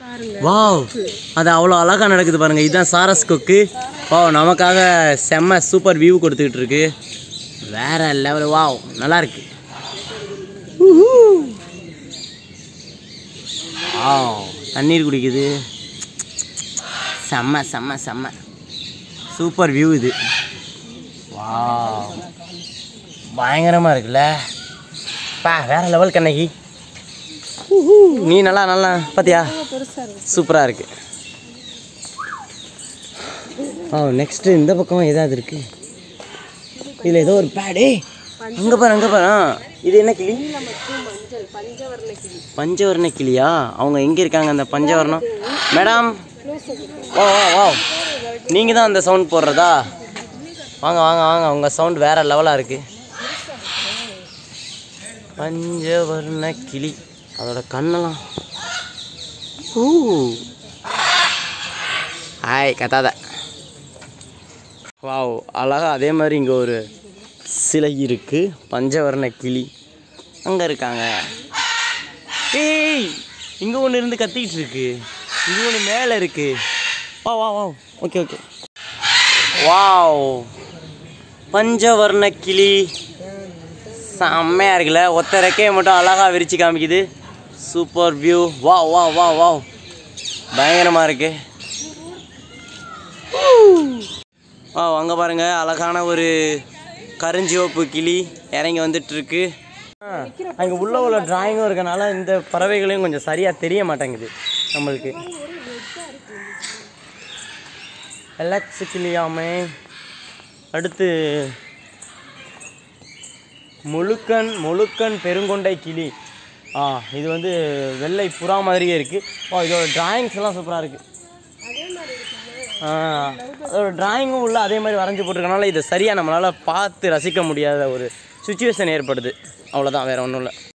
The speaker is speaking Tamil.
வாவ் அது அவ்வளோ அழகாக நடக்குது பாருங்க இதுதான் சாரஸ் கொக்கு வாவ் நமக்காக செம்ம சூப்பர் வியூ கொடுத்துக்கிட்டு இருக்கு வேற லெவல் வாவ் நல்லா இருக்கு வாவ் தண்ணீர் குடிக்குது செம்ம செம்ம செம்ம சூப்பர் வியூ இது வாவ் பயங்கரமாக இருக்குல்ல பா வேற லெவல் கண்ணகி நீ நல்லா நல்லா பாத்தியா சூப்பராக இருக்கு ஓ நெக்ஸ்ட்டு இந்த பக்கம் ஏதாவது இருக்கு இதில் ஏதோ ஒரு பேடு அங்கே பாரு அங்கே பாரு ஆ, இது என்ன கிளி பஞ்சவர்ண கிளியா அவங்க எங்கே இருக்காங்க அந்த பஞ்சவர்ணம் மேடம் ஓ வா வா நீங்கள் தான் அந்த சவுண்ட் போடுறதா வாங்க வாங்க வாங்க உங்கள் சவுண்ட் வேற லெவலாக இருக்குது பஞ்சவர்ண கிளி அதோட கண்ணெல்லாம் ஊ ஹாய் கத்தாத வாவ் அழகா அதே மாதிரி இங்கே ஒரு சிலை இருக்கு பஞ்சவர்ண கிளி அங்கே இருக்காங்க ஏய் இங்கே ஒன்று இருந்து கத்திக்கிட்டு இருக்கு இங்கே ஒன்று மேலே இருக்கு வா வா வா ஓகே ஓகே வாவ் பஞ்சவர்ண கிளி செம்மையாக இருக்குல்ல ஒத்த ரெக்கையை மட்டும் அழகாக விரிச்சு காமிக்குது சூப்பர் வியூ வா வா வா வா பயங்கரமாக இருக்கு ஆ அங்கே பாருங்க அழகான ஒரு கருஞ்சிவப்பு கிளி இறங்கி வந்துட்டு இருக்கு அங்கே உள்ள உள்ள டிராயிங்கும் இருக்கனால இந்த பறவைகளையும் கொஞ்சம் சரியாக தெரிய மாட்டேங்குது நம்மளுக்கு எலக்ஸ் கிளியாமே அடுத்து முழுக்கன் முழுக்கன் பெருங்கொண்டை கிளி ஆ இது வந்து வெள்ளை புறா மாதிரியே இருக்குது ஓ இதோட டிராயிங்ஸ் எல்லாம் சூப்பராக இருக்குது ஆ அதோட டிராயிங்கும் உள்ள அதே மாதிரி வரைஞ்சி போட்டிருக்கனால இதை சரியாக நம்மளால் பார்த்து ரசிக்க முடியாத ஒரு சுச்சுவேஷன் ஏற்படுது அவ்வளோதான் வேறு ஒன்றும் இல்லை